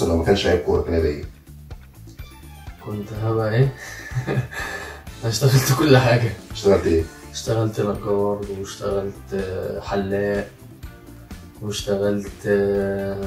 محسن لو ما كانش لعيب كوره كان هيبقى ايه؟ كنت هبقى ايه أنا اشتغلت كل حاجة اشتغلت ايه؟ اشتغلت نجار واشتغلت آه، حلاق واشتغلت آه،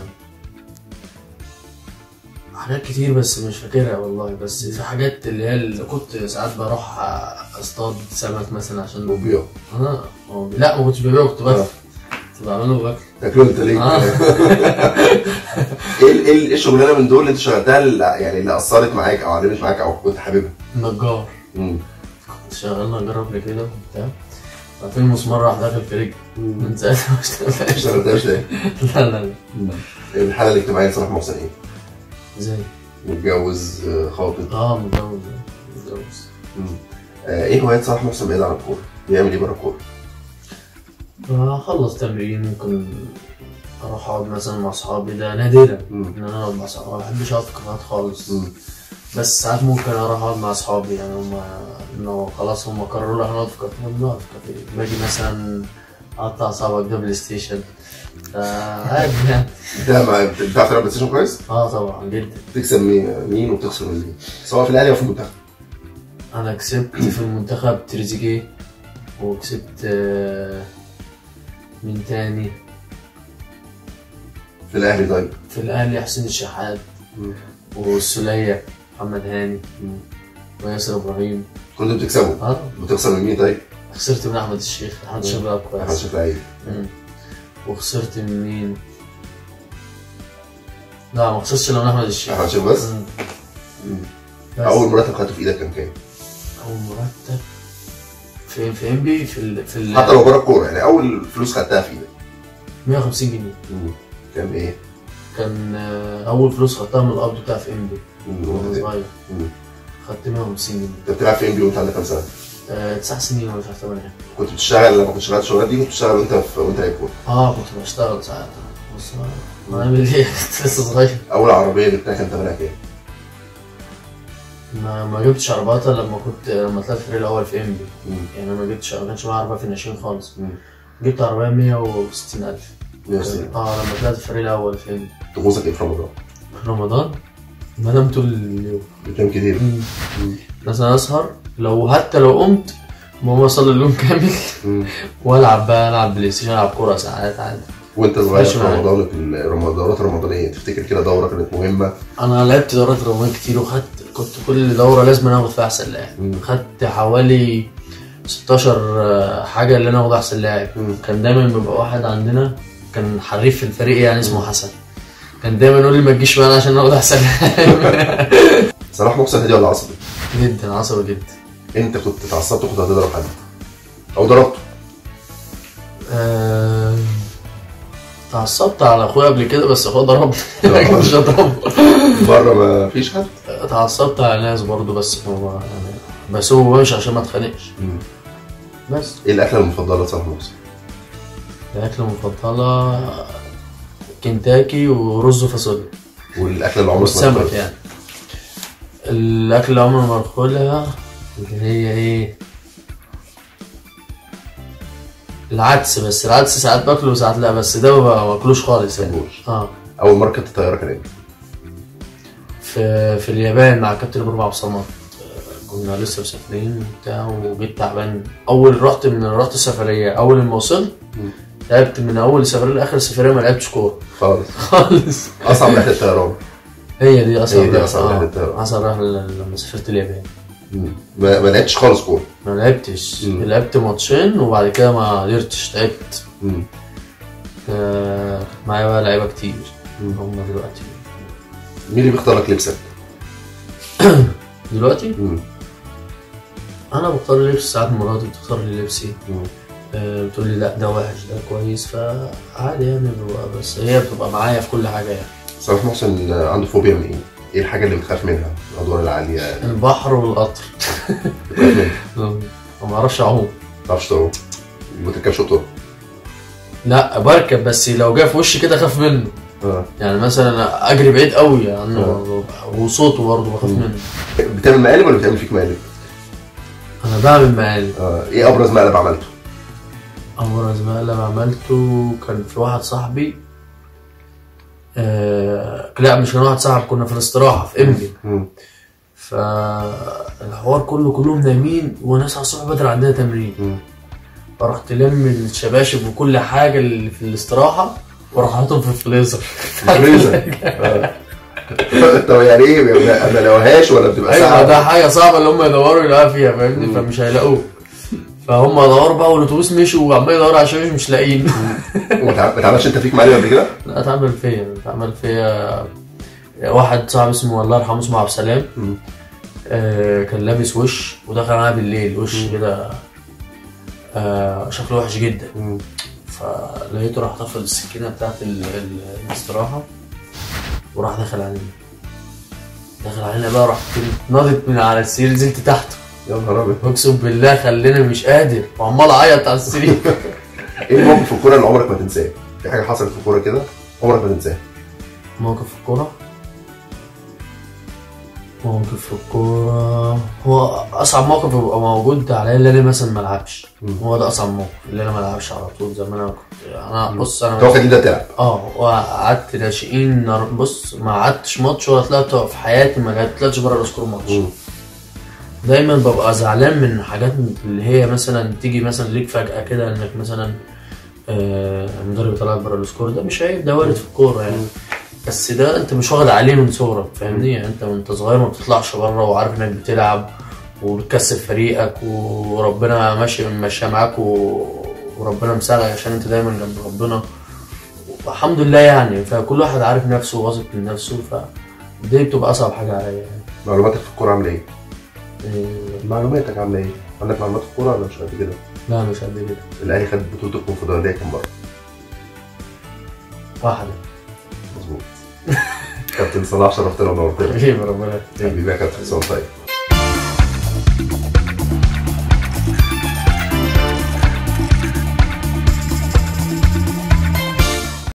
حاجات كتير بس مش فاكرها والله بس في حاجات اللي هي اللي كنت ساعات بروح اصطاد سمك مثلا عشان وبيع اه آه، لا ما كنتش ببيعه كنت باكل كنت بعمله وباكل تاكله انت ليه؟ آه. ايه ال- ايه ال- الشغلانه من دول اللي انت شغلتها اللي يعني اللي اثرت معاك او علمت معاك او كنت حاببها؟ نجار مم. كنت شغال نجار قبل كده وبتاع بعدين مسمار راح داخل في رجلي من ساعتها ما اشتغلتش ما اشتغلتهاش ليه؟ لا لا لا الحاله الاجتماعيه لصلاح محسن ايه؟ زي متجوز آه، خاطب اه متجوز متجوز مم. آه، ايه هوايات صلاح محسن بعيد عن الكوره؟ بيعمل ايه بره الكوره؟ اخلص تمرين ممكن اروح اقعد مثلا مع اصحابي ده نادرا مم. ان انا اقعد مع اصحابي ما بحبش اقعد في كافيهات خالص مم. بس ساعات ممكن اروح اقعد مع اصحابي يعني هم انه خلاص هم قرروا لا هنقعد في كافيه بنقعد في كافيه باجي مثلا اقطع صابعك ده بلاي ستيشن آه، عادي يعني بتلعب مع بتعرف تلعب بلاي ستيشن كويس؟ اه طبعا جدا تكسب مين مين وتخسر من مين؟ سواء في الاهلي او في المنتخب انا كسبت في المنتخب تريزيجيه وكسبت آه، مين تاني في الاهلي طيب في الاهلي حسين الشحات مم. والسولية محمد هاني وياسر ابراهيم كنت بتكسبه اه بتخسر من مين طيب؟ خسرت من احمد الشيخ احمد الشيخ بيلعب احمد كويس شيخ لعيب مم. وخسرت من مين؟ لا ما خسرتش الا من احمد الشيخ احمد شيخ بس؟ مم. مم. بس اول مرتب خدته في ايدك كان كام؟ اول مرتب في في ام بي في ال في ال حتى لو بره الكوره يعني اول فلوس خدتها في ايدك 150 جنيه كان ايه؟ كان آه، اول فلوس خدتها من القبض بتاع في ام بي مم. وانا صغير مم. خدت 150 جنيه انت بتلعب في ام بي وانت عندك كام سنه؟ آه، تسع سنين ولا مش عارف ثمانية كنت بتشتغل لما كنت شغال الشغلات دي كنت بتشتغل وانت في وانت لعيب كوره اه كنت بشتغل ساعات بس ما- ما اعمل ايه كنت لسه صغير اول عربيه جبتها كان ثمنها كام؟ ما ما جبتش عربيات إلا لما كنت لما طلعت الفريق الاول في ام بي مم. يعني أنا ما جبتش ما كانش معايا عربيه في الناشئين خالص مم. جبت عربيه 160000 160 اه لما طلعت الفريق الاول في ام بي طقوسك ايه في رمضان؟ في رمضان بنام طول اليوم بتنام كتير مم. مثلا اسهر لو حتى لو قمت ماما اصلي اليوم كامل مم. والعب بقى العب بلاي ستيشن العب كوره ساعات عادي وانت صغير ماشي في معاك. رمضان في الرم- الدورات الرمضانيه تفتكر كده دوره كانت مهمه انا لعبت دورات رمضان كتير وخدت كنت كل دوره لازم انا اخد فيها احسن لاعب مم. خدت حوالي 16 حاجه اللي انا اخد احسن لاعب مم. كان دايما بيبقى واحد عندنا كان حريف في الفريق يعني اسمه حسن كان دايما يقول لي ما تجيش معانا عشان ناخد احسن لاعب صلاح محسن هدي ولا عصبي؟ جدا عصبي جدا انت كنت اتعصبت وكنت هتضرب حد او ضربته آه، اتعصبت على اخويا قبل كده بس اخويا ضربني ضربك. مش هضربه بره ما فيش حد اتعصبت على ناس برضه بس هو يعني بسوق مش عشان ما اتخانقش مم. بس ايه الاكله المفضله لصلاح محسن؟ الأكلة المفضلة كنتاكي ورز وفاصوليا والاكله اللي عمرك ما والسمك أكلتها؟ يعني الأكل اللي عمري ما أدخلها اللي هي إيه العدس بس العدس ساعات باكله وساعات لا بس ده ما باكلوش خالص يعني ماكلوش. اه اول مره كنت طياره كان امتى؟ في في اليابان مع كابتن ابو عبد الصمد آه، كنا لسه مسافرين وبتاع وجيت تعبان اول رحت من رحت السفريه اول ما وصلت مم. لعبت من اول سفريه لاخر سفريه ما لعبتش كوره خالص خالص اصعب رحله طيران هي دي اصلا هي دي أصعب رحلة طيران. اصلا رحله لما سافرت اليابان مم. ما, ما لعبتش خالص كوره ما لعبتش مم. لعبت ماتشين وبعد كده ما قدرتش تعبت مم. آه، معايا بقى لعيبه كتير مم. هم دلوقتي مين اللي بيختار لك لبسك؟ دلوقتي مم. انا بختار لبس ساعات مراتي بتختار لي لبسي مم. آه، بتقول لي لا ده وحش ده كويس فعادي يعني ببقى بس هي بتبقى معايا في كل حاجه يعني صلاح محسن عنده فوبيا من ايه؟ ايه الحاجه اللي بتخاف منها؟ الادوار العاليه البحر والقطر بتخاف منها ما بعرفش اعوم ما تعرفش تعوم ما تركبش طرق لا بركب بس لو جه في وشي كده اخاف منه اه يعني مثلا اجري بعيد قوي عنه وصوته برضه بخاف مم. منه بتعمل مقالب ولا بتعمل فيك مقالب؟ انا بعمل مقالب اه ايه ابرز مقلب عملته؟ أول مقلب عملته كان في واحد صاحبي آه لا مش كان واحد صاحب كنا في الاستراحه في امجد مم. فالحوار كله كلهم نايمين ونصحى الصبح بدري عندنا تمرين مم. فرحت لم الشباشب وكل حاجه اللي في الاستراحه وراح حاططهم في الفريزر فريزر آه. طب يعني ايه ما- ما لقوهاش ولا بتبقى ايوه ساعه ده حاجه صعبه اللي هم يدوروا يلاقوها فيها فاهمني فمش هيلاقوه فهم دوروا بقى والاتوبيس مشي وعمال يدوروا على الشباشب مش لاقيين ما اتع- ما اتعملش انت فيك معلم قبل كده؟ لا اتعمل فيا اتعمل فيا واحد صاحب اسمه الله يرحمه اسمه عبد السلام مم. آه كان لابس وش ودخل معايا بالليل وش كده آه شكله وحش جدا مم. فلقيته راح طفل السكينه بتاعت ال- ال- الاستراحه وراح دخل علينا دخل علينا بقى رحت ناضت من على السرير نزلت تحته يا نهار ابيض اقسم بالله خلاني مش قادر وعمال اعيط على السرير ايه الموقف في الكوره اللي عمرك ما تنساه؟ في حاجه حصلت في الكوره كده عمرك ما تنساها موقف في الكورة موقف في الكورة هو أصعب موقف بيبقى موجود عليا اللي أنا مثلا ما ألعبش مم. هو ده أصعب موقف اللي أنا ما ألعبش على طول زي ما أنا كنت أنا بص أنا توقع ده تلعب اه وقعدت ناشئين نر- بص ما قعدتش ماتش ولا طلعت في حياتي ما طلعتش بره السكور ماتش مم. دايما ببقى زعلان من حاجات اللي هي مثلا تيجي مثلا ليك فجأة كده انك مثلا آه، المدرب يطلعك بره السكور ده مش عيب ده وارد في الكورة يعني بس ده انت مش واخد عليه من صغرك فاهمني يعني انت وانت صغير ما بتطلعش بره وعارف انك بتلعب وبتكسب فريقك وربنا ماشي ماشي معاك و... وربنا مساعدك عشان انت دايما جنب ربنا والحمد لله يعني فكل واحد عارف نفسه وواثق من نفسه فدي بتبقى اصعب حاجه عليا يعني معلوماتك في الكوره عامله ايه؟ إيه، معلوماتك عامله ايه؟ عندك معلومات في الكوره ولا مش قد كده؟ لا مش قد كده الاهلي خد بطوله الكونفدراليه كام مره؟ واحده مظبوط كابتن صلاح شرفتنا ونورتنا حبيبي ربنا يخليك. حبيبي يا كابتن صلاح طيب